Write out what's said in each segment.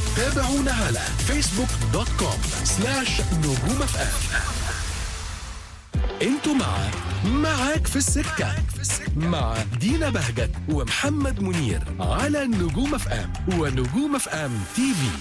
تابعونا على فيسبوك دوت كوم سلاش نجوم اف ام انتوا مع معاك في السكة مع دينا بهجت ومحمد منير على نجوم اف ام ونجوم اف ام تي في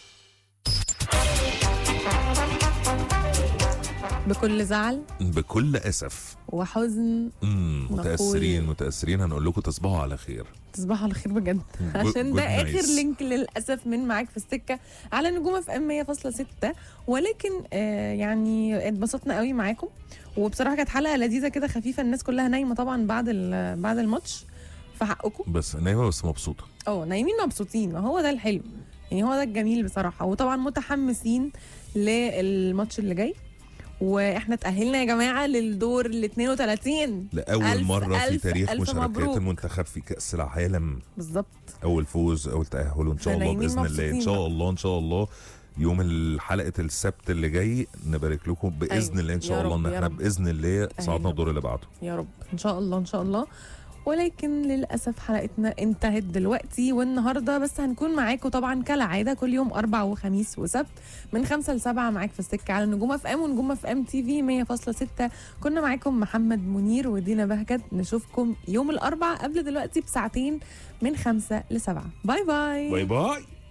بكل زعل بكل اسف وحزن امم نقول- متاثرين متاثرين هنقول لكم تصبحوا على خير تصبحوا على خير بجد Good- عشان ده good اخر nice. لينك للاسف من معاك في السكه على نجوم اف ام 100.6 ولكن آه يعني اتبسطنا قوي معاكم وبصراحه كانت حلقه لذيذه كده خفيفه الناس كلها نايمه طبعا بعد ال- بعد الماتش فحقكم بس نايمه بس مبسوطه اه نايمين مبسوطين ما هو ده الحلو يعني هو ده الجميل بصراحه وطبعا متحمسين للماتش اللي جاي واحنا اتاهلنا يا جماعه للدور ال 32 لاول ألف- مره في ألف- تاريخ ألف مشاركات مبروك. المنتخب في كاس العالم بالظبط اول فوز اول تاهل وان شاء الله فنايمين باذن الله ان مبسوطين شاء بقى. الله ان شاء الله يوم حلقه السبت اللي جاي نبارك لكم باذن أيوة. الله ان يا شاء الله رب، ان يا احنا رب. باذن الله صعدنا أيوة. الدور اللي بعده يا رب ان شاء الله ان شاء الله ولكن للاسف حلقتنا انتهت دلوقتي والنهارده بس هنكون معاكم طبعا كالعاده كل يوم اربع وخميس وسبت من خمسة لسبعة معاك في السكه على نجوم اف ام ونجوم اف ام تي في 100.6 كنا معاكم محمد منير ودينا بهجت نشوفكم يوم الاربع قبل دلوقتي بساعتين من خمسة لسبعة باي باي باي باي